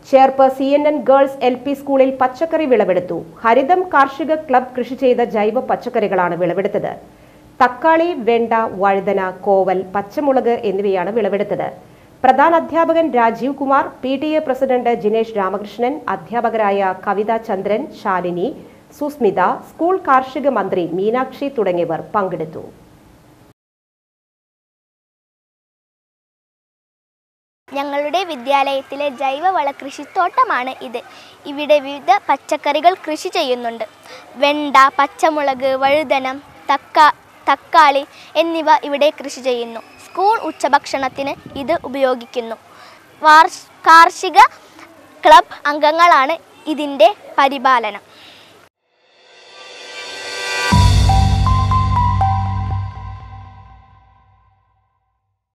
Cherpu C N N girls L P സ്കൂളിൽ പച്ചക്കറി വിളവെടുത്തു ഹരിതം കാർഷിക ക്ലബ് കൃഷി ചെയ്ത ജൈവ പച്ചക്കറികളാണ് വിളവെടുത്തത് തക്കാളി വെണ്ട വഴുതന കോവൽ പച്ചമുളക് എന്നിവയാണ് വിളവെടുത്തത് പ്രധാന അധ്യാപകൻ Rajeev Kumar P T A president Jinesh Ramakrishnan അധ്യാപകരായ കവിത ചന്ദ്രൻ ശാലിനി സുസ്മിത സ്കൂൾ കാർഷിക മന്ത്രി മീനാക്ഷി തുടങ്ങിയവർ പങ്കെടുത്തു ഞങ്ങളുടെ വിദ്യാലയത്തിലെ ജൈവവള കൃഷിത്തോട്ടമാണ് ഇത് ഇവിടെ വിവിധ പച്ചക്കറികൾ കൃഷി ചെയ്യുന്നുണ്ട് വെണ്ട പച്ചമുളക് വഴുതനം തക്കാ തക്കാളി എന്നിവ ഇവിടെ കൃഷി ചെയ്യുന്നു സ്കൂൾ ഉച്ചഭക്ഷണത്തിന് ഇത് ഉപയോഗിക്കുന്നു വാർഷ് കാർഷിക ക്ലബ് അംഗങ്ങളാണ് ഇതിൻ്റെ പരിപാലനം